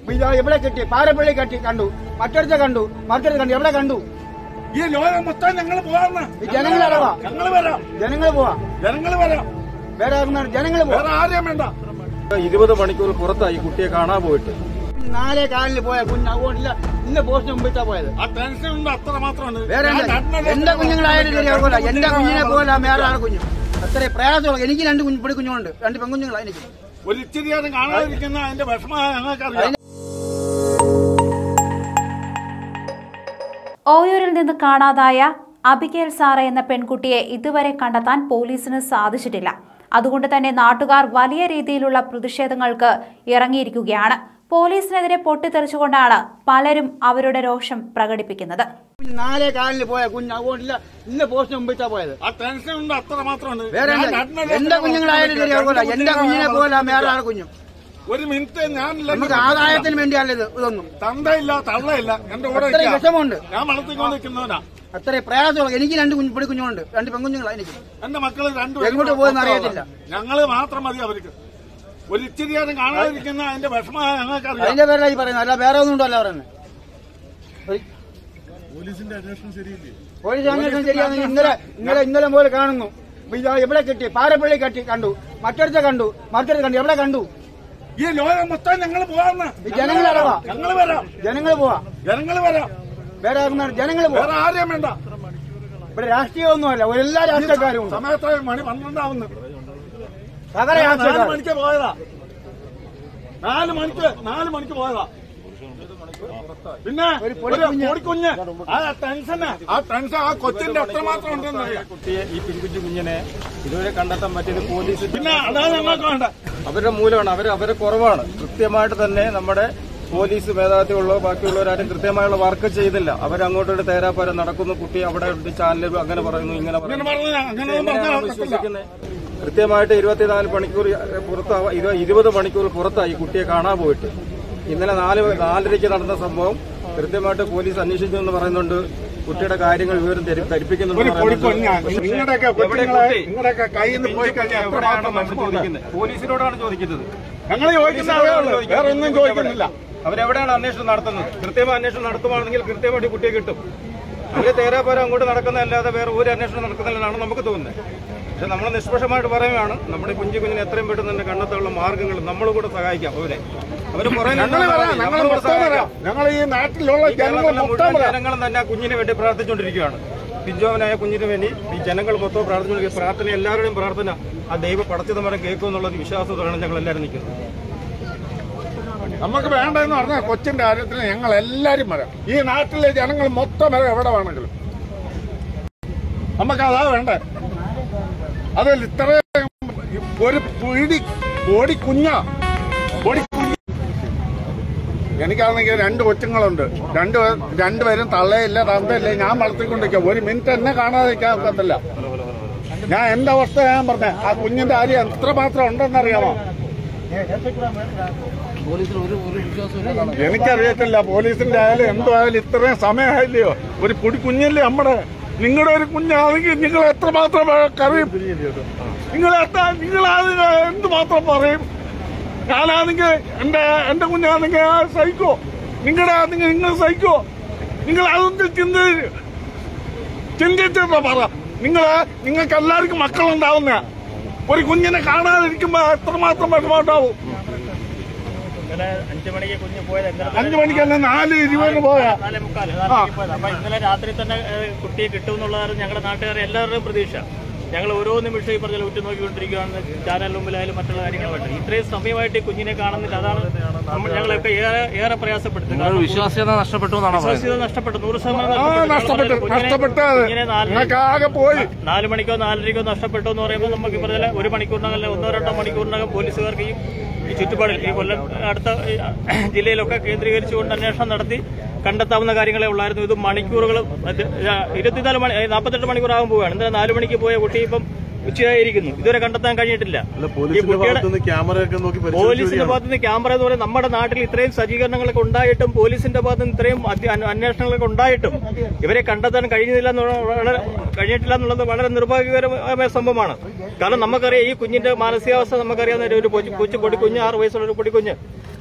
ഇതാ എവിടെ കിട്ടി പാരപ്പള്ളി കട്ടി കണ്ടു മറ്റടുത്ത് കണ്ടു മറ്റടുത്ത് കണ്ടു എവിടെ കണ്ടു ഈ ലോകം മൊത്തം ഞങ്ങൾ പോവാന്ന് ഈ ജനങ്ങൾ അടവാ ഞങ്ങൾ വരാം ജനങ്ങൾ പോവാ ജനങ്ങൾ വരാം വേറെ ആർക്കും ജനങ്ങൾ പോവാ വേറെ ആരെയും വേണ്ട ഇരുപത് മണിക്കൂർ പുറത്തായി കുട്ടിയെ കാണാൻ പോയിട്ട് നാലേ കാലിന് പോയ കുഞ്ഞ് അതുകൊണ്ടില്ല ഇന്ന് പോസ്റ്റിന് മുമ്പിട്ടാ പോയത് ആ ടെൻഷൻ ഉണ്ട് അത്ര മാത്രമാണ് വേറെ ഞാൻ എന്താ? നഗ്നത എന്റെ കുഞ്ഞുങ്ങളായാലും ശരി അതുപോലെ എന്റെ കുഞ്ഞിനെ പോലെ വേറെ ആളെ കുഞ്ഞു അത്രയും പ്രയാസമുള്ള എനിക്ക് രണ്ട് കുഞ്ഞു പൊടി കുഞ്ഞുങ്ങളുണ്ട് രണ്ട് പെൺകുഞ്ഞുങ്ങളാ എനിക്ക് ഒരു ഇച്ചിരി നേരം കാണാതിരിക്കുന്ന അതിന്റെ വിഷമം ഞങ്ങൾക്കറിയാം ഓയൂരിൽ നിന്ന് കാണാതായ അബിഗേൽ സാറ എന്ന പെൺകുട്ടിയെ ഇതുവരെ കണ്ടെത്താൻ പോലീസിന് സാധിച്ചിട്ടില്ല അതുകൊണ്ട് തന്നെ നാട്ടുകാർ വലിയ രീതിയിലുള്ള പ്രതിഷേധങ്ങൾക്ക് ഇറങ്ങിയിരിക്കുകയാണ് പോലീസിനെതിരെ പൊട്ടിത്തെറിച്ചുകൊണ്ടാണ് പലരും അവരുടെ രോഷം പ്രകടിപ്പിക്കുന്നത് നാലേ കാലിന് പോയ കുഞ്ഞ് അതുകൊണ്ടില്ല ഇന്ന് പോസ്റ്റിന് മുമ്പിട്ടാ പോയത് ആ ടെൻഷൻ ഉണ്ട് അത്ര മാത്രമാണ് വേറെ ഞാൻ എന്താ? നഗ്നത എന്റെ കുഞ്ഞുങ്ങളായാലും ശരി അതുപോലെ എന്റെ കുഞ്ഞിനെ പോലെ വേറെ ആളെ കുഞ്ഞു ഒരു മിനിറ്റ് ഞാൻ നമുക്ക് ആദായത്തിന് വേണ്ടിയല്ല ഇത് ഇതൊന്നും തന്തയില്ല തള്ളയില്ല എന്റെ കൂടെ അത്രയും നിൽക്കാം. വിഷമമുണ്ട് ഞാൻ വളർത്തിക്കൊണ്ട് നിൽക്കുന്നവനാ അത്രയും പ്രയാസമുള്ള എനിക്ക് രണ്ട് കുഞ്ഞു പൊടി കുഞ്ഞുങ്ങളുണ്ട് രണ്ട് പെൺകുഞ്ഞുങ്ങളാ എനിക്ക് എന്റെ മക്കള് രണ്ടു എങ്ങോട്ട് പോയെന്ന് അറിയത്തില്ല. ഞങ്ങള് മാത്രം മതി അവർക്ക് ഒരു ഇച്ചിരി നേരം കാണാതിരിക്കുന്ന അതിന്റെ വിഷമം ഞങ്ങൾക്കറിയാം അതിന്റെ പേരിലായി പറയുന്നത് അല്ല വേറെ ഒന്നും ഉണ്ടല്ല പറയുന്നത് പോലീസ് അന്വേഷണം ശരിയാണെങ്കിൽ ഇന്നലെ ഇന്നലെ ഇന്നലെ പോലെ കാണുന്നു ഇതാ എവിടെ കിട്ടി പാരപ്പള്ളി കട്ടി കണ്ടു മറ്റടുത്ത് കണ്ടു മറ്റടുത്ത് കണ്ടു എവിടെ കണ്ടു ഈ ലോകം മൊത്തം ഞങ്ങൾ പോവാന്ന് ഈ ജനങ്ങൾ അടവാ ഞങ്ങൾ വരാം ജനങ്ങൾ പോവാ ജനങ്ങൾ വരാം വേറെ ആർക്കും ജനങ്ങൾ പോവാ വേറെ ആരെയും വേണ്ട ഇവിടെ രാഷ്ട്രീയമൊന്നുമല്ല ഒരു എല്ലാ രാഷ്ട്രീയക്കാരും ഉണ്ട് സമയത്ത് മണി പന്ത്രണ്ടാവുന്നു സകല നാല് രാഷ്ട്രീയക്കാരും മണിക്ക് പോയതാ നാല് മണിക്ക് നാല് മണിക്ക് പോയതാ പിന്നെ ഒരു ഒരു പൊടിക്കുഞ്ഞ്. പൊടിക്കുഞ്ഞ് ആ ടെൻഷന് ആ ടെൻഷൻ ആ കൊച്ചിന്റെ എത്രമാത്രം ഉണ്ടെന്ന് അറിയാം കുട്ടിയെ ഈ പിൻകുഞ്ഞു കുഞ്ഞിനെ ഇതുവരെ കണ്ടെത്താൻ പറ്റിയത് പോലീസ് പിന്നെ അതാണ് ഞങ്ങൾക്ക് വേണ്ട അവരുടെ മൂലമാണ് അവർ അവരെ കുറവാണ് കൃത്യമായിട്ട് തന്നെ നമ്മുടെ പോലീസ് മേധാവിത്വമുള്ളോ ബാക്കിയുള്ളവരാരും കൃത്യമായുള്ള വർക്ക് ചെയ്തില്ല അവരങ്ങോട്ടൊരു തേരാപ്പാരം നടക്കുന്നു കുട്ടി അവിടെ ഉണ്ട് ചാനൽ അങ്ങനെ പറയുന്നു ഇങ്ങനെ അങ്ങനെ പറയുന്നു പറഞ്ഞ അങ്ങനെയൊന്നും എങ്ങനെയാണ് പറഞ്ഞാൽ പറ്റില്ല. വിശ്വസിക്കുന്നത് കൃത്യമായിട്ട് ഇരുപത്തിനാല് മണിക്കൂർ പുറത്ത് ഇരുപത് മണിക്കൂർ പുറത്തായി കുട്ടിയെ കാണാൻ പോയിട്ട് ഇന്നലെ നാല് നാലരയ്ക്ക് നടന്ന സംഭവം കൃത്യമായിട്ട് പോലീസ് അന്വേഷിച്ചു എന്ന് പറയുന്നുണ്ട് കുട്ടിയുടെ കാര്യങ്ങൾ വിവരം ധരി- ഒരു ധരിപ്പിക്കുന്നുണ്ട് പൊടിക്കുഞ്ഞ് നിങ്ങളുടെയൊക്കെ കൊച്ചുങ്ങളെ കുട്ടി? നിങ്ങളുടെയൊക്കെ കയ്യിൽ നിന്ന് പോയി കഴിഞ്ഞാൽ എവിടെയാണ് എത്രമാത്രം നമ്മൾ ചോദിക്കുന്നത് പോലീസിനോടാണ് ചോദിക്കുന്നത് ഞങ്ങൾ ചോദിക്കുന്ന അതേ ഉള്ളൂ. വേറെ ഒന്നും ചോദിക്കുന്നില്ല അവരെവിടെയാണ് അന്വേഷണം നടത്തുന്നത് കൃത്യമായ അന്വേഷണം നടത്തുവാണെങ്കിൽ കൃത്യമായിട്ട് കുട്ടിയെ കിട്ടും അവര് തേരാപാരം അങ്ങോട്ട് നടക്കുന്നതല്ലാതെ വേറെ ഒരു അന്വേഷണം നടക്കുന്നില്ലെന്നാണ് നമുക്ക് തോന്നുന്നത് പക്ഷെ നമ്മൾ നിഷ്പക്ഷമായിട്ട് പറയുകയാണ് നമ്മുടെ കുഞ്ഞു കുഞ്ഞിനെ എത്രയും പെട്ടെന്ന് തന്നെ കണ്ടെത്താനുള്ള മാർഗ്ഗങ്ങൾ നമ്മൾ കൂടെ സഹായിക്കാം അവരെ അവര് പുറകെ ഞങ്ങൾ നിന്നാൽ വരാം മതി. ഞങ്ങൾ നമ്മൾ മൊത്തം വരാം ഞങ്ങൾ ഈ നാട്ടിലുള്ള ഈ ജനങ്ങൾ കേരളത്തിലെ മൊത്തം മുഴുവൻ വരാം ജനങ്ങളും തന്നെ ആ കുഞ്ഞിന് വേണ്ടി പ്രാർത്ഥിച്ചുകൊണ്ടിരിക്കുകയാണ് പിഞ്ചോവനായ കുഞ്ഞിന് വേണ്ടി ഈ ജനങ്ങൾ മൊത്തം പ്രാർത്ഥിച്ചുകൊണ്ടിരിക്കുക പ്രാർത്ഥന എല്ലാവരുടെയും പ്രാർത്ഥന ആ ദൈവ പടച്ചതമരം കേൾക്കും എന്നുള്ള വിശ്വാസത്തോടെയാണ് ഞങ്ങൾ എല്ലാവരും നിൽക്കുന്നത് നമുക്ക് വേണ്ടതെന്ന് പറഞ്ഞാൽ കൊച്ചിന്റെ കാര്യത്തിന് ഞങ്ങൾ എല്ലാരും വരാം ഈ നാട്ടിലെ ജനങ്ങൾ മൊത്തം വരാം എവിടെ വേണമെങ്കിലും നമുക്ക് അതാ വേണ്ടേ അതിൽ ഇത്രയും ഒരു പിടി പൊടി കുഞ്ഞ പൊടി കുഞ്ഞ് എനിക്കാണെങ്കിൽ രണ്ട് കൊച്ചുങ്ങളുണ്ട് രണ്ട് രണ്ടുപേരും തള്ളയില്ല തന്തയില്ല ഞാൻ വളർത്തിക്കൊണ്ടിരിക്കുക ഒരു മിനിറ്റ് എന്നെ കാണാതിരിക്കാൻ ഒക്കത്തില്ല ഞാൻ എന്റെ അവസ്ഥ ഞാൻ പറഞ്ഞ ആ കുഞ്ഞിന്റെ കാര്യം എത്രമാത്രം ഉണ്ടെന്നറിയാമോ എനിക്കറിയത്തില്ല പോലീസിന്റെ ആയാലും എന്തോ ആയാലും ഇത്രയും സമയമായില്ലയോ ഒരു പൊടി കുഞ്ഞല്ലേ നമ്മുടെ നിങ്ങളുടെ ഒരു കുഞ്ഞാണെങ്കിൽ നിങ്ങൾ എത്രമാത്രം കറിയും നിങ്ങൾ എത്ര നിങ്ങൾ എന്തുമാത്രം പറയും ഞാനാണെങ്കിൽ എന്റെ എന്റെ കുഞ്ഞാണെങ്കിൽ ആ സഹിക്കോ നിങ്ങളുടെ ആണെങ്കിൽ നിങ്ങൾ സഹിക്കോ നിങ്ങൾ അതൊന്നും ചിന്ത ചിന്തിച്ചിട്ട് പറ നിങ്ങള് നിങ്ങൾക്ക് എല്ലാവർക്കും മക്കളുണ്ടാവുന്ന ഒരു കുഞ്ഞിനെ കാണാതിരിക്കുമ്പോ എത്രമാത്രം വിഷമമുണ്ടാവും ഇന്നലെ അഞ്ചു മണിക്ക് കുഞ്ഞ് പോയത് എങ്ങനെ അഞ്ചു മണിക്കല്ല നാല് ഇരുപതിന് പോയാ നാലേ മുക്കാല് നാലേ പോയത് അപ്പൊ ഇന്നലെ രാത്രി തന്നെ ഏഹ്, കുട്ടിയെ കിട്ടുമെന്നുള്ളതായിരുന്നു ഞങ്ങളുടെ നാട്ടുകാരെ എല്ലാവരുടെയും പ്രതീക്ഷ ഞങ്ങൾ ഓരോ നിമിഷം ഈ പറഞ്ഞ ഉറ്റു നോക്കിക്കൊണ്ടിരിക്കുകയാണ് ചാനൽ മുമ്പിലായാലും മറ്റുള്ള കാര്യങ്ങളുമായിട്ട് ഇത്രയും സമയമായിട്ട് ഈ കുഞ്ഞിനെ കാണുന്നില്ല അതാണ് നമ്മൾ ഞങ്ങളൊക്കെ ഏറെ ഏറെ പ്രയാസപ്പെടുത്തുന്നത് കാരണം വിശ്വാസ്യത നഷ്ടപ്പെട്ടു എന്നാണ് വിശ്വാസ്യത നഷ്ടപ്പെട്ടു നൂറ് ശതമാനം ആ നഷ്ടപ്പെട്ടു കുഞ്ഞിനെ- നഷ്ടപ്പെട്ട കുഞ്ഞിനെ നാല് നിങ്ങൾക്ക് ആകെ പോയി നാല് മണിക്കോ നാലരയ്ക്കോ നഷ്ടപ്പെട്ടു എന്ന് പറയുമ്പോൾ നമുക്ക് ഈ പറഞ്ഞ ഒരു മണിക്കൂറിനകം അല്ലെ ഒന്നോ രണ്ടോ മണിക്കൂറിനകം പോലീസുകാർക്ക് ഈ ഈ ചുറ്റുപാടിൽ ഈ കൊല്ലം അടുത്ത ഈ ജില്ലയിലൊക്കെ കേന്ദ്രീകരിച്ചുകൊണ്ട് അന്വേഷണം നടത്തി കണ്ടെത്താവുന്ന കാര്യങ്ങളെ ഉള്ളായിരുന്നു ഇത് മണിക്കൂറുകൾ ഇരുപത്തിനാല് മണി നാൽപ്പത്തെട്ട് മണിക്കൂർ ആകാൻ പോവുകയാണ് ഇന്നലെ നാല് മണിക്ക് പോയ കുട്ടി ഇപ്പം ഉച്ചയായിരിക്കുന്നു ഇതുവരെ കണ്ടെത്താൻ കഴിഞ്ഞിട്ടില്ല ഈ കുട്ടിയുടെ ക്യാമറയൊക്കെ നോക്കി പോലീസിന്റെ ഭാഗത്തുനിന്ന് ക്യാമറ എന്ന് പറയുന്നത് നമ്മുടെ നാട്ടിൽ ഇത്രയും സജ്ജീകരണങ്ങളൊക്കെ ഉണ്ടായിട്ടും പോലീസിന്റെ ഭാഗത്തുനിന്ന് ഇത്രയും അധ്യ- അന്വ- അന്വേഷണങ്ങളൊക്കെ ഉണ്ടായിട്ടും ഇവരെ കണ്ടെത്താൻ കഴിയുന്നില്ല എന്നുള്ള വളരെ കഴിഞ്ഞിട്ടില്ല എന്നുള്ളത് വളരെ നിർഭാഗ്യകരമായ സംഭവമാണ് കാരണം നമുക്കറിയാം ഈ കുഞ്ഞിന്റെ മാനസികാവസ്ഥ നമുക്കറിയാവുന്ന ഒരു കൊച്ചു കൊച്ചു പൊടിക്കുഞ്ഞ് ആറ് വയസ്സുള്ള ഒരു പൊടിക്കുഞ്ഞ്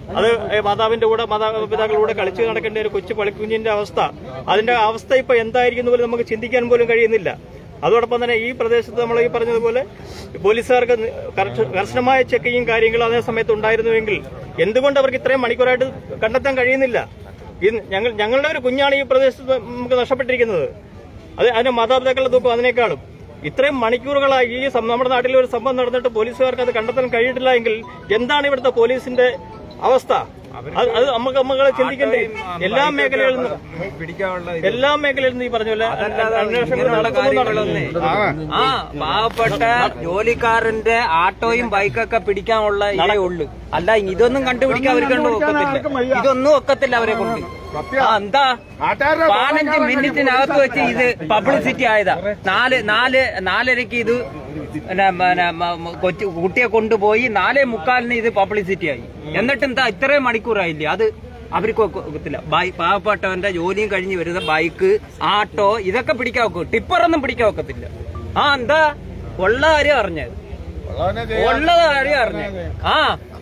അത് ഏ, മാതാവിന്റെ കൂടെ മാതാപിതാക്കളുടെ കൂടെ കളിച്ചു നടക്കേണ്ട ഒരു കൊച്ചു പളിക്കുഞ്ഞിന്റെ അവസ്ഥ അതിന്റെ അവസ്ഥ ഇപ്പൊ എന്തായിരിക്കും പോലും നമുക്ക് ചിന്തിക്കാൻ പോലും കഴിയുന്നില്ല അതോടൊപ്പം തന്നെ ഈ പ്രദേശത്ത് നമ്മൾ ഈ പറഞ്ഞതുപോലെ പോലീസുകാർക്ക് നി- കർശ- കർശനമായ ചെക്കിങ്ങും കാര്യങ്ങളും അതേ സമയത്ത് ഉണ്ടായിരുന്നുവെങ്കിൽ എന്തുകൊണ്ട് അവർക്ക് ഇത്രയും മണിക്കൂറായിട്ട് കണ്ടെത്താൻ കഴിയുന്നില്ല ഈ ഞങ്ങൾ ഞങ്ങളുടെ ഒരു കുഞ്ഞാണ് ഈ പ്രദേശത്ത് നമുക്ക് നഷ്ടപ്പെട്ടിരിക്കുന്നത് അത് അതിന്റെ മാതാപിതാക്കളുടെ തൂക്കം അതിനേക്കാളും ഇത്രയും മണിക്കൂറുകളായി ഈ സം- നമ്മുടെ നാട്ടിൽ ഒരു സംഭവം നടന്നിട്ട് പോലീസുകാർക്ക് അത് കണ്ടെത്താൻ കഴിയിട്ടില്ല എങ്കിൽ എന്താണ് ഇവിടുത്തെ പോലീസിന്റെ അവസ്ഥ അത് അത് നമുക്ക് നമുക്ക് ചിന്തിക്കേണ്ടേ എല്ലാ മേഖലകളിൽ നിന്നും എല്ലാ മേഖലയിൽ നിന്നും ഈ പറഞ്ഞ പോലെ അന്വേഷണങ്ങൾ നടക്കുന്നു നടക്കുന്നു. ആ പാവപ്പെട്ട ജോലിക്കാരന്റെ ആട്ടോയും ബൈക്കൊക്കെ പിടിക്കാനുള്ള ഇതേ ഉള്ളു അല്ല ഇതൊന്നും കണ്ടുപിടിക്കാൻ അവരെ കൊണ്ട് ഒക്കത്തില്ല ഇതൊന്നും ഒക്കത്തില്ല അവരെ കൊണ്ട് ആ എന്താ നാട്ടുകാരുടെ പതിനഞ്ച് മിനിറ്റിനകത്ത് വെച്ച് ഇത് പബ്ലിസിറ്റി ആയതാ നാല് നാല് നാലരയ്ക്ക് ഇത് പിന്നെ, പിന്നെ, മ- മ- കൊച്ചു കുട്ടിയെ കൊണ്ടുപോയി നാലേ മുക്കാലിന് ഇത് പബ്ലിസിറ്റി ആയി എന്നിട്ട് എന്താ ഇത്രയും മണിക്കൂറായില്ലേ അത് അവർക്ക് ഒക്ക- ഒക്കത്തില്ല ബൈ പാവപ്പെട്ടവന്റെ ജോലിയും കഴിഞ്ഞ് വരുന്ന ബൈക്ക് ആട്ടോ ഇതൊക്കെ പിടിക്കാൻ ഒക്കും ടിപ്പറൊന്നും പിടിക്കാൻ ഒക്കത്തില്ല ആ എന്താ ഉള്ള കാര്യം അറിഞ്ഞത് ഉള്ള കാര്യം അറിഞ്ഞത് ആ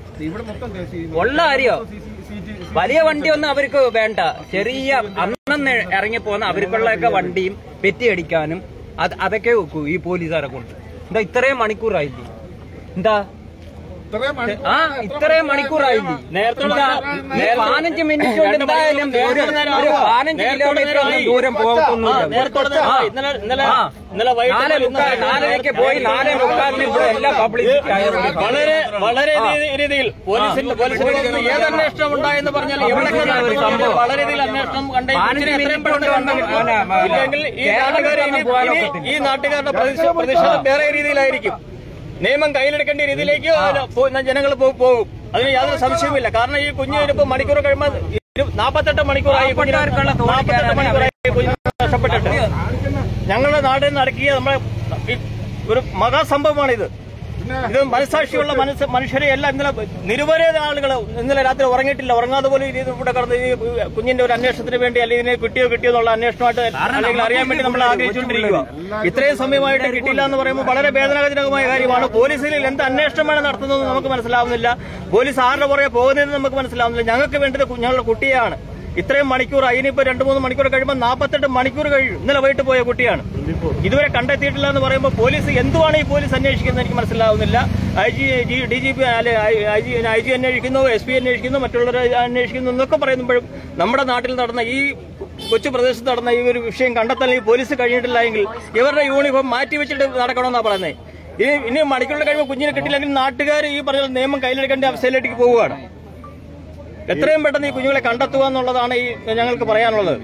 ഉള്ള കാര്യോ വലിയ വണ്ടിയൊന്നും അവർക്ക് വേണ്ട ചെറിയ അന്നന്ന് ഇറങ്ങി പോകുന്ന അവർക്കുള്ളൊക്കെ വണ്ടിയും പെറ്റിയടിക്കാനും അത് അതൊക്കെ വെക്കൂ ഈ പോലീസുകാരെ കൊണ്ട് എന്താ ഇത്രയും മണിക്കൂറായില്ലേ എന്താ ഇത്രയും മണിക്കൂർ ആ ഇത്രയും മണിക്കൂറായില്ലേ എന്താ, ഈ പതിനഞ്ച് മിനിറ്റ് കൊണ്ട് എന്തായാലും ഒരു ഒരു പതിനഞ്ച് കിലോമീറ്റർ ഒന്നും ദൂരം ആ, പോകത്തൊന്നുമില്ല നേരത്തോടെ തന്നെ- ആ, ഇന്നലെ ഇന്നലെ ആ. ഇന്നലെ വൈകിട്ട് നാലേ മുക്കാൽ നാലരയ്ക്ക് പോയി നാലേ മുക്കാലിന് ഇവിടെ എല്ലാം പബ്ലിസിറ്റി ആയതുകൊണ്ട് വളരെ വളരെ രീതി- രീതിയിൽ പോലീസിന്റെ പോലീസിന്റെ ഭാഗത്ത് ഏത് അന്വേഷണം ഉണ്ടായെന്ന് പറഞ്ഞാൽ എവിടെയൊക്കെ നടക്കുന്നു വളരെ രീതിയിൽ അന്വേഷണം കണ്ട ഈ പതിനഞ്ച് കൊച്ചിനെ എത്രയും മിനിറ്റ് പെട്ടെന്ന് കൊണ്ട് കണ്ടെത്തും. പിന്നെ, പിന്നെ, ഇല്ലെങ്കിൽ ഈ കേരളത്തിൽ നാട്ടുകാരെ ഒന്നും ഇനി- പോകാൻ ഇനി ഒക്കത്തില്ല. ഈ നാട്ടുകാരുടെ പ്രതിഷേ- പ്രതിഷേധം വേറെ രീതിയിലായിരിക്കും നിയമം കയ്യിലെടുക്കേണ്ട രീതിയിലേക്ക് ജനങ്ങൾ പോകും അതിന് യാതൊരു സംശയവുമില്ല കാരണം ഈ കുഞ്ഞു ഇപ്പൊ മണിക്കൂർ കഴിയുമ്പോൾ ഇരു- നാപ്പത്തെട്ട് മണിക്കൂറായി ഈ കുഞ്ഞിനെ- പാവപ്പെട്ടവർക്കുള്ള തൊഴിൽ നാപ്പത്തെട്ട് മണിക്കൂറായി ഈ കുഞ്ഞിനെ നഷ്ടപ്പെട്ടിട്ട് ഞങ്ങളുടെ നാട്ടിൽ നടക്കിയ നമ്മുടെ ഈ ഒരു മഹാസംഭവമാണിത് ഇത് മനസാക്ഷിയുള്ള മനസ്സ് മനുഷ്യരെ എല്ലാം ഇന്നലെ നിരവധി ആളുകൾ ഇന്നലെ രാത്രി ഉറങ്ങിയിട്ടില്ല ഉറങ്ങാതെ പോലും ഇത് ഇവിടെ കടന്ന് ഈ കുഞ്ഞിന്റെ ഒരു അന്വേഷണത്തിന് വേണ്ടി അല്ലെങ്കിൽ ഇതിനെ കിട്ടിയോ കിട്ടിയോ എന്നുള്ള അന്വേഷണമായിട്ട് അല്ലെങ്കിൽ അറിയാൻ വേണ്ടി നമ്മൾ ആഗ്രഹിച്ചുകൊണ്ടിരിക്കുക ഇത്രയും സമയമായിട്ട് കിട്ടിയില്ല എന്ന് പറയുമ്പോൾ വളരെ വേദനാജനകമായ കാര്യമാണ് പോലീസിൽ എന്ത് അന്വേഷണമാണ് നടത്തുന്നത് നമുക്ക് മനസ്സിലാവുന്നില്ല പോലീസ് ആരുടെ പുറകെ പോകുന്നതെന്ന് നമുക്ക് മനസ്സിലാവുന്നില്ല ഞങ്ങൾക്ക് വേണ്ടത് കു- ഞങ്ങളുടെ കുട്ടിയാണ് ഇത്രയും മണിക്കൂർ അതിനിപ്പോ രണ്ടു മൂന്ന് മണിക്കൂർ കഴിയുമ്പോൾ നാൽപ്പത്തെട്ട് മണിക്കൂർ കഴിയും ഇന്നലെ വൈകിട്ട് പോയ കുട്ടിയാണ് ഇതുവരെ കണ്ടെത്തിയിട്ടില്ല എന്ന് പറയുമ്പോൾ പോലീസ് എന്തുവാണ് ഈ പോലീസ് അന്വേഷിക്കുന്നത് എനിക്ക് മനസ്സിലാവുന്നില്ല I G D G P അല്ലെ ഐ ജി ഐ ജി അന്വേഷിക്കുന്നു എസ് പി അന്വേഷിക്കുന്നു മറ്റുള്ളവർ അന്വേഷിക്കുന്നു എന്നൊക്കെ പറയുമ്പോഴും നമ്മുടെ നാട്ടിൽ നടന്ന ഈ കൊച്ചു പ്രദേശത്ത് നടന്ന ഈ ഒരു വിഷയം കണ്ടെത്താൻ ഈ പോലീസ് കഴിഞ്ഞിട്ടില്ല എങ്കിൽ ഇവരുടെ യൂണിഫോം മാറ്റി വെച്ചിട്ട് നടക്കണമെന്നാണ് പറയുന്നത് ഇനി ഇനി മണിക്കൂറിൽ കഴിയുമ്പോൾ കുഞ്ഞിനെ കിട്ടില്ലെങ്കിൽ നാട്ടുകാർ ഈ പറഞ്ഞ നിയമം കയ്യിലെടുക്കേണ്ട അവസ്ഥയിലേക്ക് പോവുകയാണ് എത്രയും പെട്ടെന്ന് ഈ കുഞ്ഞുങ്ങളെ കണ്ടെത്തുക എന്നുള്ളതാണ് ഈ ഞങ്ങൾക്ക് പറയാനുള്ളത്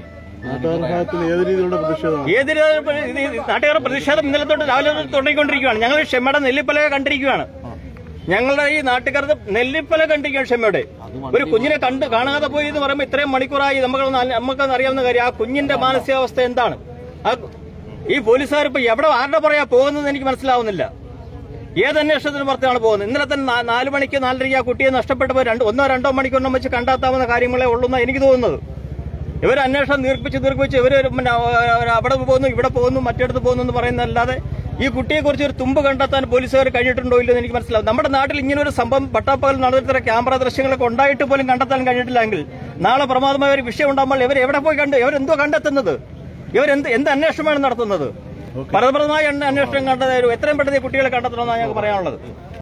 ഏത് രീതിയിലുള്ള പ്രതിഷേധമാണ് ഏത് രീതിയിൽ ഇത് ഈ നാട്ടുകാരുടെ പ്രതിഷേധം ഇന്നലെ തൊട്ട് രാവിലെ തൊട്ട് തുടങ്ങിക്കൊണ്ടിരിക്കുകയാണ് ഞങ്ങൾ ക്ഷമയുടെ നെല്ലിപ്പലക കണ്ടിരിക്കുകയാണ് ഞങ്ങളുടെ ഈ നാട്ടുകാരുടെ നെല്ലിപ്പല കണ്ടിരിക്കുകയാണ് ക്ഷമയുടെ ഒരു കുഞ്ഞിനെ കണ്ട് കാണാതെ പോയി എന്ന് പറയുമ്പോൾ ഇത്രയും മണിക്കൂറായി നമുക്ക് നമുക്കത് അറിയാവുന്ന കാര്യം ആ കുഞ്ഞിന്റെ മാനസികാവസ്ഥ എന്താണ് ആ ഈ പോലീസുകാർ ഇപ്പൊ എവിടെ ആരുടെ പറയാ പോകുന്നത് എനിക്ക് മനസ്സിലാവുന്നില്ല ഏത് അന്വേഷണത്തിന് പുറത്താണ് പോകുന്നത് ഇന്നലെ തന്നെ നാ- നാല് മണിക്ക് നാലരയ്ക്ക് ആ കുട്ടിയെ നഷ്ടപ്പെട്ടപ്പോൾ രണ്ട് ഒന്നോ രണ്ടോ മണിക്കൂറിനും വെച്ച് കണ്ടെത്താവുന്ന കാര്യങ്ങളെ ഉള്ളൂന്നാണ് എനിക്ക് തോന്നുന്നത് ഇവർ അന്വേഷണം ദീർഘിപ്പിച്ച് ദീർഘിപ്പിച്ച് ഇവർ പിന്നെ അവ- അവിടെ പോകുന്നു ഇവിടെ പോകുന്നു മറ്റിടത്ത് പോകുന്നു എന്ന് പറയുന്നതല്ലാതെ ഈ കുട്ടിയെക്കുറിച്ച് ഒരു തുമ്പ് കണ്ടെത്താൻ പോലീസുകാർ കഴിഞ്ഞിട്ടുണ്ടോ ഇല്ലെന്ന് എനിക്ക് മനസ്സിലാവും നമ്മുടെ നാട്ടിൽ ഇങ്ങനെ ഒരു സംഭവം പട്ടാപ്പകൽ നടന്നിട്ട് ക്യാമറ ദൃശ്യങ്ങളൊക്കെ ഉണ്ടായിട്ട് പോലും കണ്ടെത്താൻ കഴിഞ്ഞിട്ടില്ലെങ്കിൽ നാളെ പ്രമാദമായ ഒരു വിഷയം ഉണ്ടാകുമ്പോൾ ഇവർ എവിടെ പോയി കണ്ട് ഇവരെന്തോ കണ്ടെത്തുന്നത് ഇവരെന്ത് എന്ത് അന്വേഷണമാണ് നടത്തുന്നത് ഫലപ്രദമായ അന്വേഷണം കണ്ടത് എത്രയും പെട്ടെന്ന് ഈ കുട്ടികളെ കണ്ടെത്തണമെന്നാണ് ഞങ്ങൾക്ക് പറയാനുള്ളത്